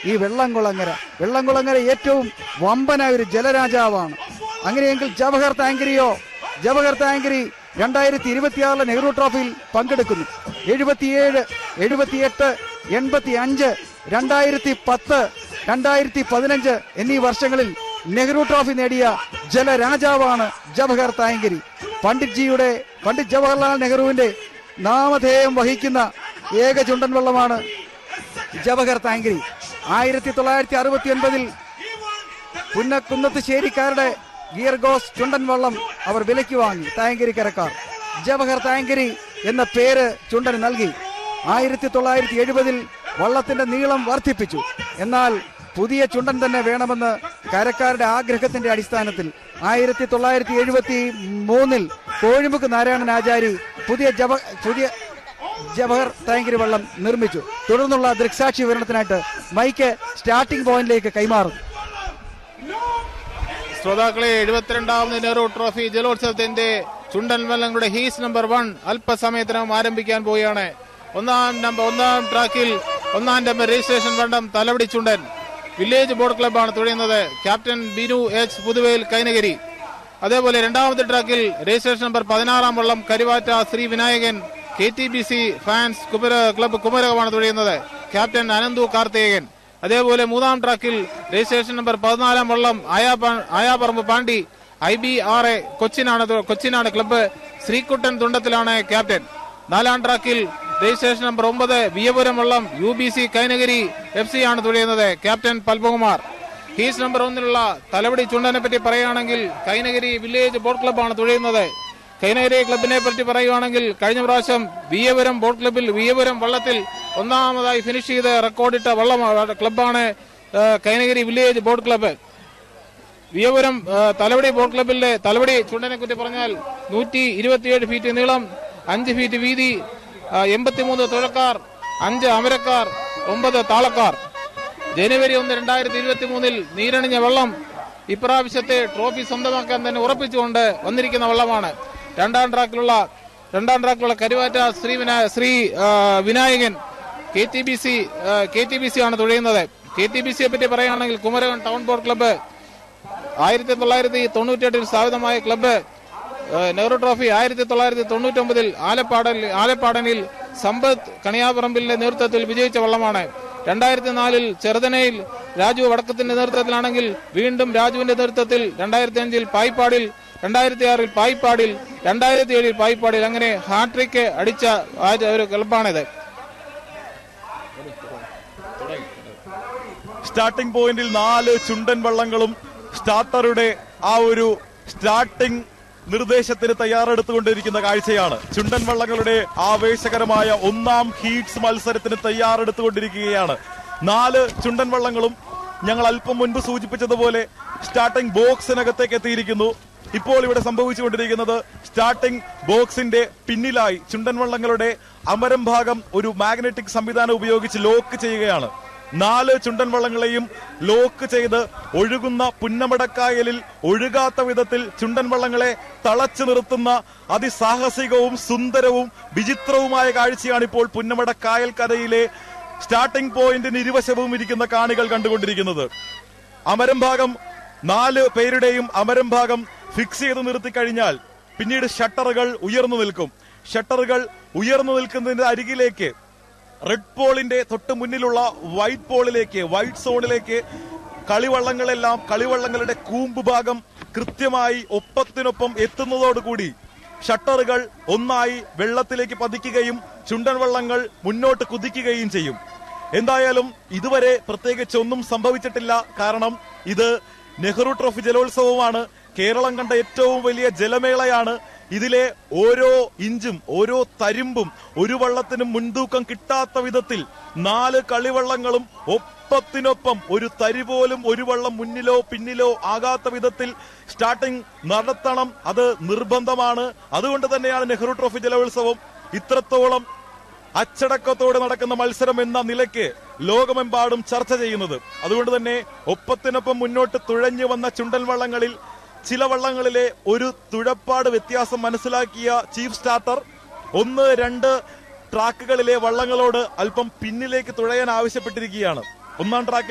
ഈ വെള്ളംകുളങ്ങര വെള്ളംകുളങ്ങര ഏറ്റവും വമ്പനായ ഒരു ജലരാജാവാണ് അങ്ങനെയെങ്കിൽ ജവഹർ താങ്കരിയോ ജവഹർ താങ്കരി രണ്ടായിരത്തി ഇരുപത്തിയാറിലെ നെഹ്റു ട്രോഫിയിൽ പങ്കെടുക്കുന്നു എഴുപത്തിയേഴ് എഴുപത്തിയെട്ട് എൺപത്തി അഞ്ച് രണ്ടായിരത്തി പത്ത് രണ്ടായിരത്തി പതിനഞ്ച് എന്നീ വർഷങ്ങളിൽ നെഹ്റു ട്രോഫി നേടിയ ജലരാജാവാണ് ജവഹർ താങ്കരി പണ്ഡിറ്റ് ജിയുടെ പണ്ഡിറ്റ് ജവഹർലാൽ നെഹ്റുവിന്റെ നാമധേയം വഹിക്കുന്ന ഏക ചുണ്ടൻ വള്ളമാണ് ജവഹർ താങ്കരി ആയിരത്തി തൊള്ളായിരത്തി അറുപത്തി ഒൻപതിൽ പുന്നക്കുന്നത്ത് ശേരിക്കാരുടെ ഗിയർഗോസ് ചുണ്ടൻ വള്ളം അവർ വിലയ്ക്ക് വാങ്ങി തായങ്കരിക്കരക്കാർ ജവഹർ തായങ്കരി എന്ന പേര് ചുണ്ടന് നൽകി ആയിരത്തി തൊള്ളായിരത്തി എഴുപതിൽ വള്ളത്തിന്റെ നീളം വർദ്ധിപ്പിച്ചു എന്നാൽ പുതിയ ചുണ്ടൻ തന്നെ വേണമെന്ന് കരക്കാരുടെ ആഗ്രഹത്തിന്റെ അടിസ്ഥാനത്തിൽ ആയിരത്തി തൊള്ളായിരത്തി എഴുപത്തി മൂന്നിൽ കോഴിമുക്ക് നാരായണൻ ആചാരി പുതിയ ജവ പുതിയ ജവഹർ താങ്കരി വള്ളം നിർമ്മിച്ചു തുടർന്നുള്ള ദൃക്സാക്ഷി വിവരണത്തിനായിട്ട് മൈക്ക് സ്റ്റാർട്ടിംഗ് പോയിന്റിലേക്ക് കൈമാറുന്നു ശ്രോതാക്കളെ എഴുപത്തിരണ്ടാമത് നെഹ്റു ട്രോഫി ജലോത്സവത്തിന്റെ ചുണ്ടൻ വള്ളങ്ങളുടെ ഹീസ് നമ്പർ വൺ അല്പസമയത്തിനകം ആരംഭിക്കാൻ പോവുകയാണ് ഒന്നാം നമ്പർ ഒന്നാം ട്രാക്കിൽ ഒന്നാം നമ്പർ രജിസ്ട്രേഷൻ വണ്ടം തലവടി ചുണ്ടൻ വില്ലേജ് ബോർഡ് ക്ലബ്ബാണ് തുഴയുന്നത് ക്യാപ്റ്റൻ ബിനു എച്ച് പുതുവേൽ കൈനഗിരി അതേപോലെ രണ്ടാമത്തെ ട്രാക്കിൽ രജിസ്ട്രേഷൻ നമ്പർ പതിനാറാം വള്ളം Karuvatta Sree Vinayakan K T B C fans കുമര ക്ലബ്ബ് കുമരകമാണ് തുഴയുന്നത് ക്യാപ്റ്റൻ അനന്തു കാർത്തികൻ അതേപോലെ മൂന്നാം ട്രാക്കിൽ രജിസ്ട്രേഷൻ നമ്പർ പതിനാലാം വള്ളം ആയാപ- Ayaparamb Pandi I B R A കൊച്ചിനാണ് തു- കൊച്ചിനാണ് ക്ലബ്ബ് ശ്രീകുട്ടൻ തുണ്ടത്തിലാണ് ക്യാപ്റ്റൻ നാലാം ട്രാക്കിൽ രജിസ്ട്രേഷൻ നമ്പർ ഒമ്പത് വിയപുരം വള്ളം U B C Kainakary F C ആണ് തുഴയുന്നത് ക്യാപ്റ്റൻ പത്മകുമാർ ഹീസ് നമ്പർ ഒന്നിലുള്ള തലവടി ചുണ്ടനെ പറ്റി പറയുകയാണെങ്കിൽ കൈനഗിരി വില്ലേജ് ബോട്ട് ക്ലബ്ബാണ് തുഴയുന്നത് കൈനഗിരി ക്ലബിനെ പറ്റി പറയുകയാണെങ്കിൽ കഴിഞ്ഞ പ്രാവശ്യം വിയപുരം ബോട്ട് ക്ലബിൽ വിയപുരം വള്ളത്തിൽ ഒന്നാമതായി ഫിനിഷ് ചെയ്ത് റെക്കോർഡിട്ട വള്ളം ക്ലബ്ബാണ് ആ, Kainakary village boat club Veeyapuram ആ, തലവടി ബോട്ട് ക്ലബിലെ തലവടി ചുണ്ടനെ കുറിച്ച് പറഞ്ഞാൽ നൂറ്റി ഇരുപത്തിയേഴ് ഫീറ്റ് നീളം അഞ്ച് ഫീറ്റ് വീതി ആ, എൺപത്തിമൂന്ന് തുഴക്കാർ അഞ്ച് അമരക്കാർ ഒമ്പത് താളക്കാർ ജനുവരി ഒന്ന് രണ്ടായിരത്തി ഇരുപത്തി മൂന്നിൽ നീരണിഞ്ഞ വെള്ളം ഇപ്രാവശ്യത്തെ ട്രോഫി സ്വന്തമാക്കാൻ തന്നെ ഉറപ്പിച്ചുകൊണ്ട് വന്നിരിക്കുന്ന വെള്ളമാണ് രണ്ടാം ട്രാക്കിലുള്ള രണ്ടാം ട്രാക്കിലുള്ള കരുവാറ്റ ശ്രീ വിനാ ശ്രീ ആ, Vinayakan K T B C K T B C ആണ് തുഴയുന്നത് കെ ടി ബി സിയെ പറ്റി പറയുകയാണെങ്കിൽ കുമരകം ടൗൺ ബോർഡ് ക്ലബ്ബ് ആയിരത്തി തൊള്ളായിരത്തി തൊണ്ണൂറ്റിയെട്ടിൽ സ്ഥാപിതമായ ക്ലബ്ബ് ഏഹ്, നെഹ്റു ട്രോഫി ആയിരത്തി തൊള്ളായിരത്തി തൊണ്ണൂറ്റൊമ്പതിൽ ആലപ്പാടൽ ആലപ്പാടനിൽ സമ്പത്ത് കണിയാപറമ്പിലിന്റെ നേതൃത്വത്തിൽ വിജയിച്ച വള്ളമാണ് രണ്ടായിരത്തി നാലിൽ ചെറുതനയിൽ രാജു വടക്കത്തിന്റെ നേതൃത്വത്തിലാണെങ്കിൽ വീണ്ടും രാജുവിന്റെ നേതൃത്വത്തിൽ രണ്ടായിരത്തി അഞ്ചിൽ പായിപ്പാടിൽ രണ്ടായിരത്തി ആറിൽ പായിപ്പാടിൽ രണ്ടായിരത്തി ഏഴിൽ പായിപ്പാടിൽ അങ്ങനെ ഹാട്രിക്ക് അടിച്ച ആ- ഒരു ക്ലബ്ബാണിത് സ്റ്റാർട്ടിംഗ് പോയിന്റിൽ നാല് ചുണ്ടൻ വള്ളങ്ങളും സ്റ്റാർട്ടറുടെ ആ ഒരു സ്റ്റാർട്ടിംഗ് നിർദ്ദേശത്തിന് തയ്യാറെടുത്തുകൊണ്ടിരിക്കുന്ന കാഴ്ചയാണ് ചുണ്ടൻ വള്ളങ്ങളുടെ ആവേശകരമായ ഒന്നാം ഹീറ്റ്സ് മത്സരത്തിന് തയ്യാറെടുത്തുകൊണ്ടിരിക്കുകയാണ് നാല് ചുണ്ടൻ വള്ളങ്ങളും ഞങ്ങൾ അല്പം മുൻപ് സൂചിപ്പിച്ചതുപോലെ സ്റ്റാർട്ടിംഗ് ബോക്സിനകത്തേക്ക് എത്തിയിരിക്കുന്നു ഇപ്പോൾ ഇവിടെ സംഭവിച്ചുകൊണ്ടിരിക്കുന്നത് സ്റ്റാർട്ടിംഗ് ബോക്സിന്റെ പിന്നിലായി ചുണ്ടൻ വള്ളങ്ങളുടെ അമരം ഭാഗം ഒരു മാഗ്നറ്റിക് സംവിധാനം ഉപയോഗിച്ച് ലോക്ക് ചെയ്യുകയാണ് നാല് ചുണ്ടൻ വള്ളങ്ങളെയും ലോക്ക് ചെയ്ത് ഒഴുകുന്ന പുന്നമടക്കായലിൽ ഒഴുകാത്ത വിധത്തിൽ ചുണ്ടൻ വള്ളങ്ങളെ തളച്ചു നിർത്തുന്ന അതിസാഹസികവും സുന്ദരവും വിചിത്രവുമായ കാഴ്ചയാണ് ഇപ്പോൾ പുന്നമടക്കായൽ കരയിലെ സ്റ്റാർട്ടിംഗ് പോയിന്റിന് ഇരുവശവും ഇരിക്കുന്ന കാണികൾ കണ്ടുകൊണ്ടിരിക്കുന്നത് അമരം ഭാഗം നാല് പേരുടെയും അമരം ഭാഗം ഫിക്സ് ചെയ്ത് നിർത്തി കഴിഞ്ഞാൽ പിന്നീട് ഷട്ടറുകൾ ഉയർന്നു നിൽക്കും ഷട്ടറുകൾ ഉയർന്നു നിൽക്കുന്നതിന്റെ അരികിലേക്ക് റെഡ് പോളിന്റെ തൊട്ട് മുന്നിലുള്ള വൈറ്റ് പോളിലേക്ക് വൈറ്റ് സോണിലേക്ക് കളിവള്ളങ്ങളെല്ലാം കളിവള്ളങ്ങളുടെ കൂമ്പ് ഭാഗം കൃത്യമായി ഒപ്പത്തിനൊപ്പം എത്തുന്നതോടുകൂടി ഷട്ടറുകൾ ഒന്നായി വെള്ളത്തിലേക്ക് പതിക്കുകയും ചുണ്ടൻ വള്ളങ്ങൾ മുന്നോട്ട് കുതിക്കുകയും ചെയ്യും എന്തായാലും ഇതുവരെ പ്രത്യേകിച്ച് ഒന്നും സംഭവിച്ചിട്ടില്ല കാരണം ഇത് നെഹ്റു ട്രോഫി ജലോത്സവമാണ് കേരളം കണ്ട ഏറ്റവും വലിയ ജലമേളയാണ് ഇതിലെ ഓരോ ഇഞ്ചും ഓരോ തരിമ്പും ഒരു വള്ളത്തിനും മുൻതൂക്കം കിട്ടാത്ത വിധത്തിൽ നാല് കളിവള്ളങ്ങളും ഒപ്പത്തിനൊപ്പം ഒരു തരി പോലും ഒരു വള്ളം മുന്നിലോ പിന്നിലോ ആകാത്ത വിധത്തിൽ സ്റ്റാർട്ടിംഗ് നടത്തണം അത് നിർബന്ധമാണ് അതുകൊണ്ട് തന്നെയാണ് നെഹ്റു ട്രോഫി ജലോത്സവം ഇത്രത്തോളം അച്ചടക്കത്തോടെ നടക്കുന്ന മത്സരം എന്ന നിലയ്ക്ക് ലോകമെമ്പാടും ചർച്ച ചെയ്യുന്നത് അതുകൊണ്ട് തന്നെ ഒപ്പത്തിനൊപ്പം മുന്നോട്ട് തുഴഞ്ഞു വന്ന ചുണ്ടൻ വള്ളങ്ങളിൽ ചില വള്ളങ്ങളിലെ ഒരു തുഴപ്പാട് വ്യത്യാസം മനസ്സിലാക്കിയ ചീഫ് സ്റ്റാർട്ടർ ഒന്ന് രണ്ട് ട്രാക്കുകളിലെ വള്ളങ്ങളോട് അല്പം പിന്നിലേക്ക് തുഴയാൻ ആവശ്യപ്പെട്ടിരിക്കുകയാണ് ഒന്നാം ട്രാക്കിൽ